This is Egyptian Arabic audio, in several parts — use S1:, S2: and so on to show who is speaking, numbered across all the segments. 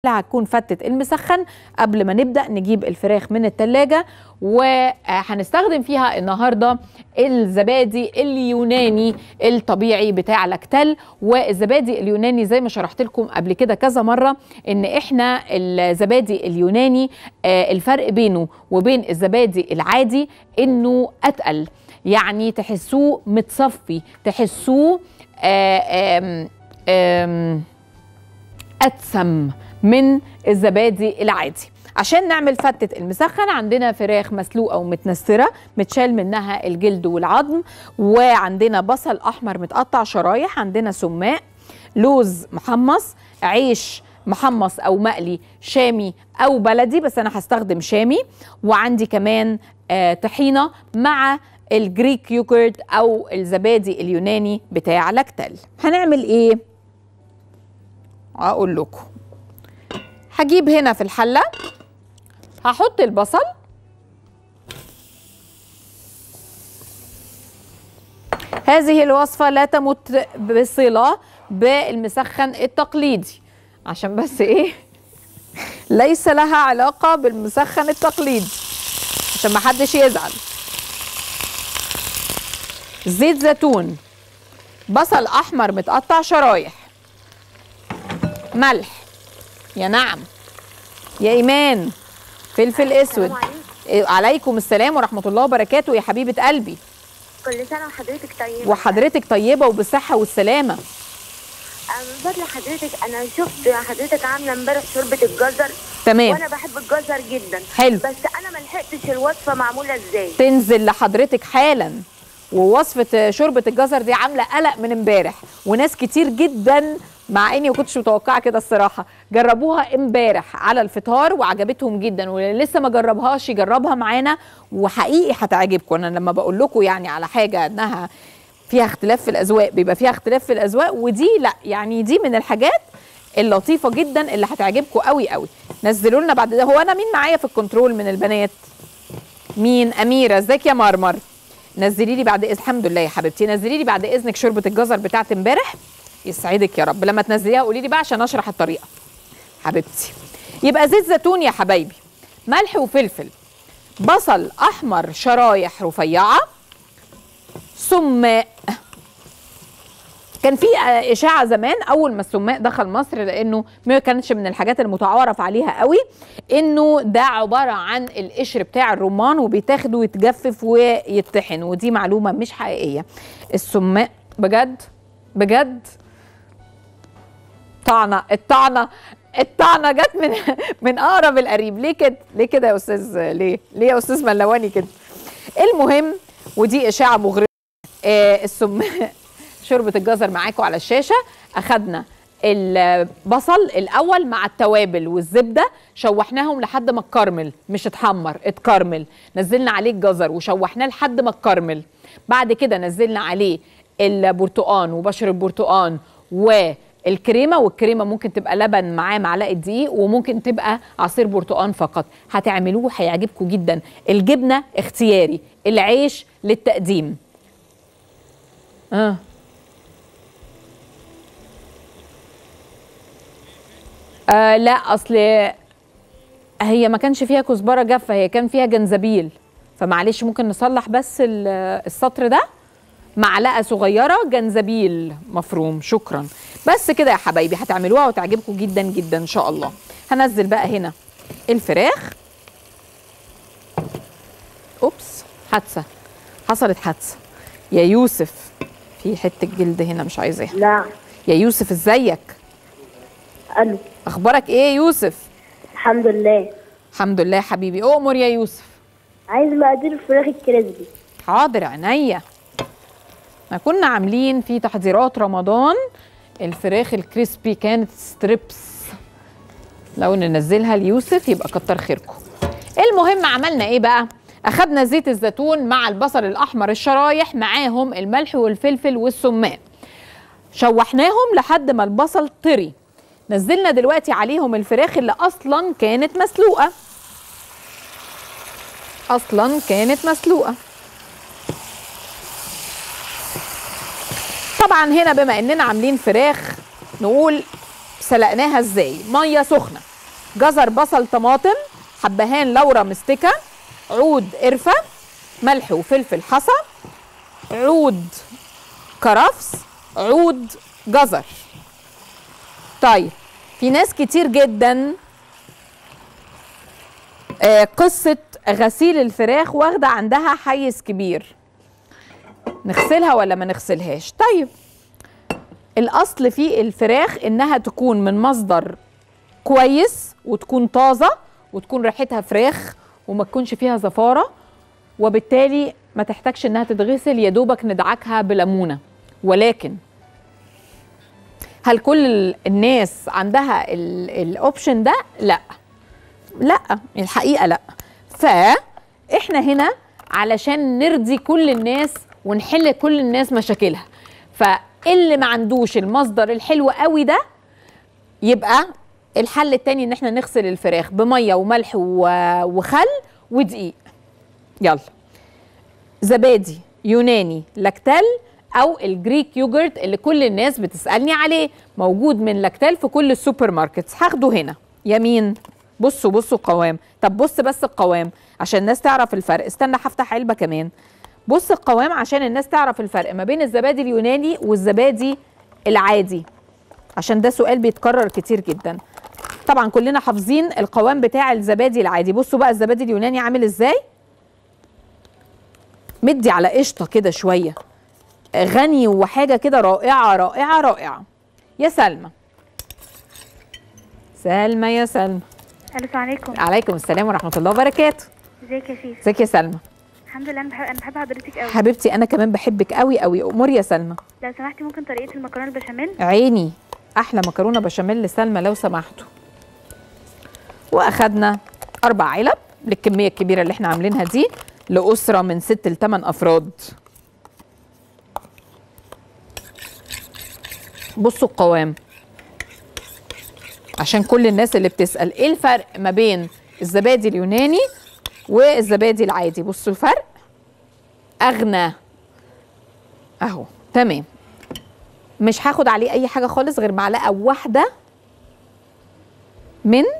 S1: هتكون فتة المسخن قبل ما نبدأ نجيب الفراخ من التلاجة وهنستخدم فيها النهاردة الزبادي اليوناني الطبيعي بتاع لاكتل والزبادي اليوناني زي ما شرحت لكم قبل كده كذا مرة ان احنا الزبادي اليوناني آه، الفرق بينه وبين الزبادي العادي انه اتقل يعني تحسوه متصفي تحسوه آه، آم، آم، أدسم من الزبادي العادي عشان نعمل فتة المسخن عندنا فراخ مسلوقة ومتنسرة متشال منها الجلد والعظم وعندنا بصل أحمر متقطع شرايح عندنا سماق لوز محمص عيش محمص أو مقلي شامي أو بلدي بس أنا هستخدم شامي وعندي كمان آه طحينة مع الجريك يوجرت أو الزبادي اليوناني بتاع لاكتل هنعمل إيه؟ اقول لكم هجيب هنا في الحله هحط البصل هذه الوصفه لا تمت بصله بالمسخن التقليدي عشان بس ايه ليس لها علاقه بالمسخن التقليدي عشان ما حدش يزعل زيت زيتون بصل احمر متقطع شرايح ملح يا نعم يا ايمان فلفل اسود
S2: السلام عليكم.
S1: إيه، عليكم السلام ورحمه الله وبركاته يا حبيبه قلبي
S2: كل سنة وحضرتك طيبة
S1: وحضرتك طيبه وبالصحه والسلامه
S2: أنا من فضل حضرتك أنا شفت حضرتك عاملة امبارح شوربة الجزر
S1: تمام
S2: وأنا بحب الجزر جدا
S1: حلو.
S2: بس أنا ما لحقتش الوصفة معمولة إزاي
S1: تنزل لحضرتك حالا ووصفه شوربه الجزر دي عامله قلق من امبارح وناس كتير جدا مع اني ما كنتش متوقعه كده الصراحه جربوها امبارح على الفطار وعجبتهم جدا واللي لسه ما جربهاش يجربها معانا وحقيقي هتعجبكم انا لما بقول لكم يعني على حاجه انها فيها اختلاف في الاذواق بيبقى فيها اختلاف في الاذواق ودي لا يعني دي من الحاجات اللطيفه جدا اللي هتعجبكم قوي قوي نزلوا لنا بعد ده هو انا مين معايا في الكنترول من البنات مين اميره ازيك يا مرمر نزلي لي بعد إذن الحمد لله يا حبيبتي نزلي لي بعد اذنك شوربه الجزر بتاعت امبارح يسعدك يا رب لما تنزليها قولي لي بقى عشان اشرح الطريقه حبيبتي يبقى زيت زيتون يا حبايبي ملح وفلفل بصل احمر شرايح رفيعه سماق كان في آه، اشاعه زمان اول ما السماق دخل مصر لانه ما كانتش من الحاجات المتعارف عليها قوي انه ده عباره عن القشر بتاع الرمان وبيتاخد ويتجفف ويطحن ودي معلومه مش حقيقيه السماق بجد بجد طعنه الطعنه الطعنه جت من من اقرب القريب ليه كده ليه كده يا استاذ ليه ليه يا استاذ ملواني كده المهم ودي اشاعه مغرضه آه السم شوربه الجزر معاكم على الشاشه اخدنا البصل الاول مع التوابل والزبده شوحناهم لحد ما اتكرمل مش اتحمر اتكرمل نزلنا عليه الجزر وشوحناه لحد ما اتكرمل بعد كده نزلنا عليه البرتقان وبشر البرتقان والكريمه والكريمه ممكن تبقى لبن معاه معلقه دقيق وممكن تبقى عصير برتقان فقط هتعملوه هيعجبكم جدا الجبنه اختياري العيش للتقديم اه آه لا اصل هي ما كانش فيها كزبره جافه هي كان فيها جنزبيل فمعلش ممكن نصلح بس ال- السطر ده معلقه صغيره جنزبيل مفروم شكرا بس كده يا حبايبي هتعملوها وتعجبكم جدا جدا ان شاء الله هنزل بقى هنا الفراخ اوبس حادثه حصلت حادثه يا يوسف في حته جلد هنا مش عايزاها
S2: لا
S1: يا يوسف ازيك
S2: ألو
S1: اخبارك ايه يا يوسف
S2: الحمد لله
S1: الحمد لله يا حبيبي اؤمر يا يوسف
S2: عايز مقادير الفراخ الكريسبي
S1: حاضر عينيا احنا كنا عاملين في تحضيرات رمضان الفراخ الكريسبي كانت ستريبس لو ننزلها ليوسف يبقى كتر خيركم المهم عملنا ايه بقى اخدنا زيت الزيتون مع البصل الاحمر الشرايح معاهم الملح والفلفل والسماق شوحناهم لحد ما البصل طري نزلنا دلوقتي عليهم الفراخ اللي اصلا كانت مسلوقه اصلا كانت مسلوقه طبعا هنا بما اننا عاملين فراخ نقول سلقناها ازاي ميه سخنه جزر بصل طماطم حبهان لورا مستكه عود قرفه ملح وفلفل حصى عود كرفس عود جزر طيب في ناس كتير جدا آه، قصة غسيل الفراخ واخدة عندها حيز كبير نغسلها ولا ما نغسلهاش طيب الأصل في الفراخ إنها تكون من مصدر كويس وتكون طازة وتكون ريحتها فراخ وما تكونش فيها زفارة وبالتالي ما تحتاجش إنها تتغسل يا دوبك ندعكها بليمونة ولكن هل كل الناس عندها الاوبشن ده؟ لا لا الحقيقه لا فاحنا هنا علشان نرضي كل الناس ونحل كل الناس مشاكلها فاللي ما عندوش المصدر الحلو قوي ده يبقى الحل التاني ان احنا نغسل الفراخ بميه وملح و- وخل ودقيق يلا زبادي يوناني لاكتال او الجريك يوجرت اللي كل الناس بتسالني عليه موجود من لاكتال في كل السوبر ماركتس هاخده هنا يمين بصوا بصوا القوام طب بص بس القوام عشان الناس تعرف الفرق استنى هفتح علبه كمان بص القوام عشان الناس تعرف الفرق ما بين الزبادي اليوناني والزبادي العادي عشان ده سؤال بيتكرر كتير جدا طبعا كلنا حافظين القوام بتاع الزبادي العادي بصوا بقى الزبادي اليوناني عامل ازاي مدي على قشطه كده شويه غني وحاجه كده رائعه رائعه رائعه يا سلمى سلمى يا سلمى
S3: الو السلام عليكم
S1: عليكم السلام ورحمه الله وبركاته
S3: ازيك يا شيف
S1: ازيك يا سلمى
S3: الحمد لله انا بحب انا بحب حضرتك قوي
S1: حبيبتي انا كمان بحبك قوي قوي امور يا سلمى
S3: لو سمحتي ممكن طريقه المكرونه البشاميل
S1: عيني احلى مكرونه بشاميل لسلمى لو سمحتوا واخدنا اربع علب للكميه الكبيره اللي احنا عاملينها دي لاسره من ست لثمان افراد بصوا القوام عشان كل الناس اللي بتسال ايه الفرق ما بين الزبادي اليوناني والزبادي العادي بصوا الفرق اغنى اهو تمام مش هاخد عليه اي حاجه خالص غير معلقه واحده من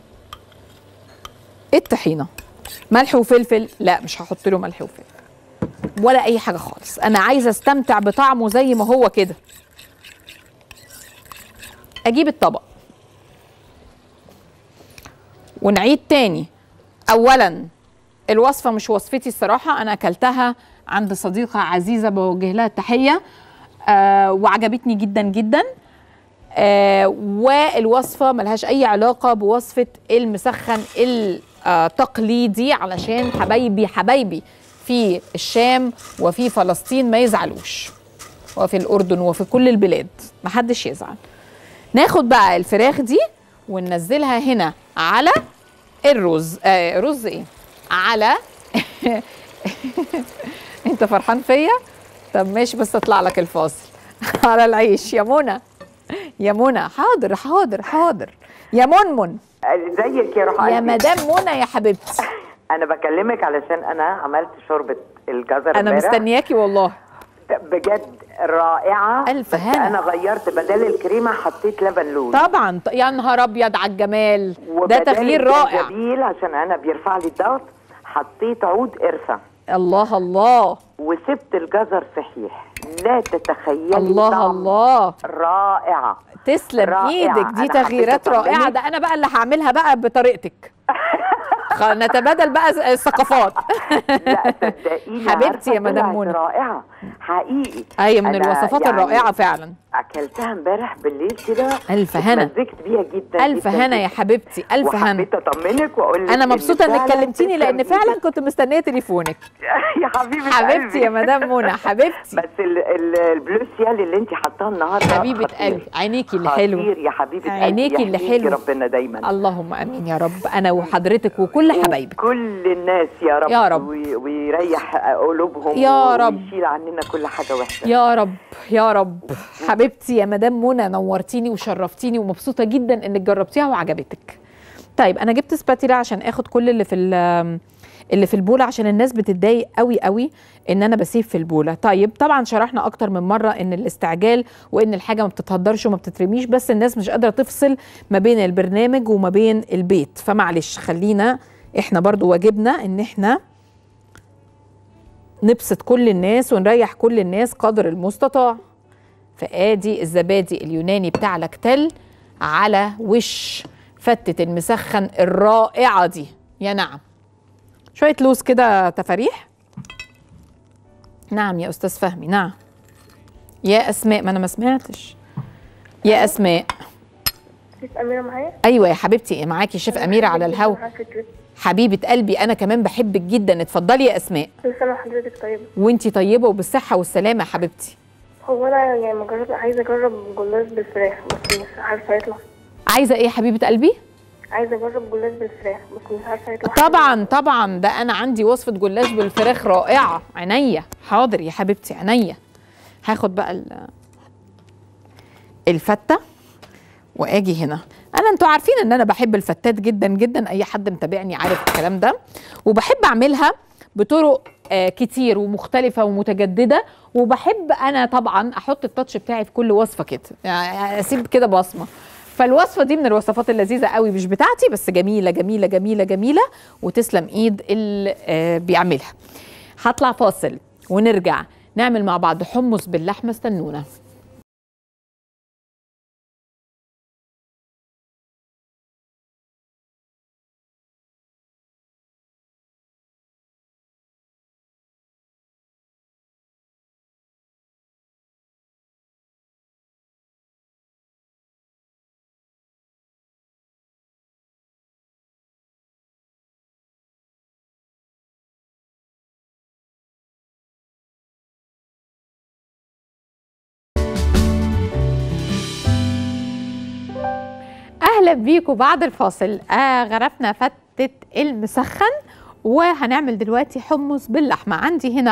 S1: الطحينه ملح وفلفل لا مش هحط له ملح وفلفل ولا اي حاجه خالص انا عايزه استمتع بطعمه زي ما هو كده اجيب الطبق ونعيد تاني اولا الوصفه مش وصفتي الصراحه انا اكلتها عند صديقه عزيزه بوجه لها التحيه آه وعجبتني جدا جدا آه والوصفه ملهاش اي علاقه بوصفه المسخن التقليدي علشان حبايبي حبايبي في الشام وفي فلسطين ما يزعلوش وفي الاردن وفي كل البلاد محدش يزعل ناخد بقى الفراخ دي وننزلها هنا على الرز آه رز ايه على انت فرحان فيا طب ماشي بس اطلع لك الفاصل على العيش يا منى يا منى حاضر حاضر حاضر يا منمن
S4: ازيك يا روح
S1: يا
S4: قلبي؟
S1: مدام منى يا حبيبتي
S4: انا بكلمك علشان انا عملت شوربه الجزر
S1: انا
S4: امبارح.
S1: مستنياكي والله
S4: بجد رائعه
S1: ألف
S4: بس
S1: هنا.
S4: انا غيرت بدل الكريمه حطيت لبن لوز
S1: طبعا ط- يا نهار ابيض على الجمال ده
S4: وبدل
S1: تغيير رائع
S4: الجنزبيل عشان انا بيرفع لي الضغط حطيت عود قرفه
S1: الله الله
S4: وسبت الجزر صحيح لا تتخيلي
S1: الله
S4: طعم
S1: الله
S4: رائعه
S1: تسلم
S4: رائعة.
S1: ايدك دي
S4: أنا
S1: تغييرات
S4: حبيت
S1: رائعه
S4: أطمنك.
S1: ده انا بقى اللي هعملها بقى بطريقتك خ- نتبادل بقى الثقافات
S4: لا صدقيني
S1: حبيبتي
S4: عارفة
S1: يا مدام
S4: طلعت
S1: منى.
S4: رائعه حقيقي
S1: اي من
S4: أنا
S1: الوصفات
S4: يعني
S1: الرائعه فعلا
S4: اكلتها امبارح بالليل كده
S1: ألف هنا.
S4: اتمزجت بيها جدا
S1: الف
S4: جدا
S1: هنا يا
S4: جداً.
S1: حبيبتي الف هنا
S4: وحبيت اطمنك واقول لك
S1: انا
S4: إن
S1: مبسوطه انك
S4: فعلاً
S1: كلمتيني لان
S4: تسلم
S1: فعلا
S4: إيدك.
S1: كنت مستنيه تليفونك
S4: يا حبيبه
S1: حبيبتي
S4: قلبي.
S1: يا مدام منى حبيبتي
S4: بس ال- ال- البلو سيال اللي انت حطاه النهارده
S1: حبيبه
S4: خطير.
S1: قلبي عينيكي اللي حلو
S4: خطير يا حبيبه قلبي
S1: عينيكي اللي
S4: يحميكي
S1: حلو.
S4: ربنا دايما
S1: اللهم امين يا رب انا وحضرتك وكل حبايبك
S4: كل الناس يا رب
S1: يا رب.
S4: وي- ويريح قلوبهم
S1: يا رب.
S4: ويشيل عننا كل حاجه وحشه
S1: يا رب يا رب حبيبتي يا مدام منى نورتيني وشرفتيني ومبسوطه جدا انك جربتيها وعجبتك طيب انا جبت سباتيلا عشان اخد كل اللي في ال- اللي في البوله عشان الناس بتتضايق قوي قوي ان انا بسيب في البوله طيب طبعا شرحنا اكتر من مره ان الاستعجال وان الحاجه ما بتتهدرش وما بتترميش بس الناس مش قادره تفصل ما بين البرنامج وما بين البيت فمعلش خلينا احنا برضو واجبنا ان احنا نبسط كل الناس ونريح كل الناس قدر المستطاع فادي الزبادي اليوناني بتاع لاكتل على وش فتة المسخن الرائعة دي يا نعم شوية لوز كده تفاريح نعم يا أستاذ فهمي نعم يا أسماء ما أنا ما سمعتش يا أسماء
S5: شيف أميرة معايا
S1: أيوة يا حبيبتي معاكي شيف أميرة على الهوا حبيبة قلبي أنا كمان بحبك جدا اتفضلي يا أسماء
S5: كل سنة وحضرتك طيبة
S1: وانتي طيبة وبالصحة والسلامة يا حبيبتي
S5: هو أنا يعني مجرد عايزة أجرب جلاش بالفراخ بس مش عارفة يطلع
S1: عايزة إيه يا حبيبة قلبي؟
S5: عايزة أجرب جلاش بالفراخ بس مش عارفة يطلع
S1: طبعا طبعا ده انا عندي وصفه جلاش بالفراخ رائعه عينيا حاضر يا حبيبتي عينيا هاخد بقى ال- الفته واجي هنا انا انتوا عارفين ان انا بحب الفتات جدا جدا اي حد متابعني عارف الكلام ده وبحب اعملها بطرق آه كتير ومختلفة ومتجددة وبحب أنا طبعا أحط التاتش بتاعي في كل وصفة كده يعني أسيب كده بصمة فالوصفة دي من الوصفات اللذيذة قوي مش بتاعتي بس جميلة جميلة جميلة جميلة وتسلم إيد اللي آه بيعملها هطلع فاصل ونرجع نعمل مع بعض حمص باللحمة استنونا اهلا بيكم بعد الفاصل آه غرفنا فتة المسخن وهنعمل دلوقتي حمص باللحمه عندي هنا